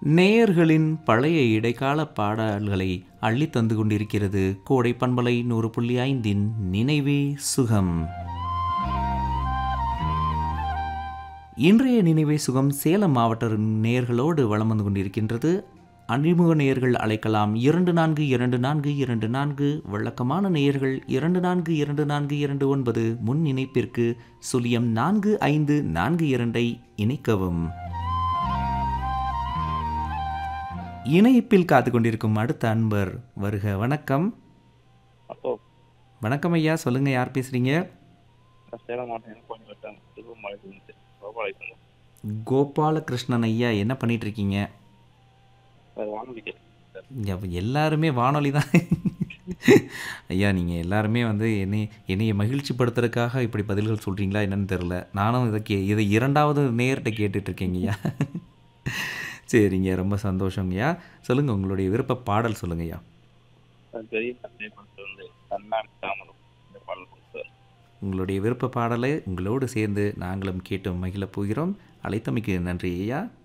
நேயர்களின் பழைய இடைக்கால பாடல்களை அள்ளி தந்து கொண்டிருக்கிறது கோடை பண்பலை நூறு புள்ளி ஐந்தின் நினைவே சுகம் இன்றைய நினைவே சுகம் சேலம் மாவட்ட நேயர்களோடு வலம் வந்து கொண்டிருக்கின்றது அறிமுக நேயர்கள் அழைக்கலாம் இரண்டு நான்கு இரண்டு நான்கு இரண்டு நான்கு வழக்கமான நேயர்கள் இரண்டு நான்கு இரண்டு நான்கு இரண்டு ஒன்பது முன் இணைப்பிற்கு சுழியம் நான்கு ஐந்து நான்கு இரண்டை இணைக்கவும் இணைப்பில் காத்து கொண்டிருக்கும் அடுத்த அன்பர் வருக வணக்கம் அப்போ வணக்கம் ஐயா சொல்லுங்க யார் பேசுறீங்க நான் சேலம் மாவட்டம் கொஞ்சம் வட்டாங்க திருவமலை இருந்து கோபாலகிருஷ்ணன் கோபாலகிருஷ்ணன் ஐயா என்ன பண்ணிட்டு இருக்கீங்க சார் வானொலி கேட்குறேன் சார் அப்ப எல்லாருமே வானொலி தான் ஐயா நீங்கள் எல்லாருமே வந்து என்னை என்னைய மகிழ்ச்சிப்படுத்துறதுக்காக இப்படி பதில்கள் சொல்கிறீங்களா என்னன்னு தெரில நானும் இதை கே இதை இரண்டாவது நேர்கிட்ட கேட்டுட்ருக்கேங்க ஐயா சரிங்க ரொம்ப சந்தோஷங்கய்யா சொல்லுங்கள் உங்களுடைய விருப்ப பாடல் சொல்லுங்க ஐயா சார் பெரிய தந்தை படத்தில் வந்து தன்னான் தாமரம் இந்த பாடல் கொடுத்தார் உங்களுடைய விருப்ப பாடலை உங்களோடு சேர்ந்து நாங்களும் கேட்டு மகிழப் போகிறோம் அழைத்தமைக்கு நன்றி ஐயா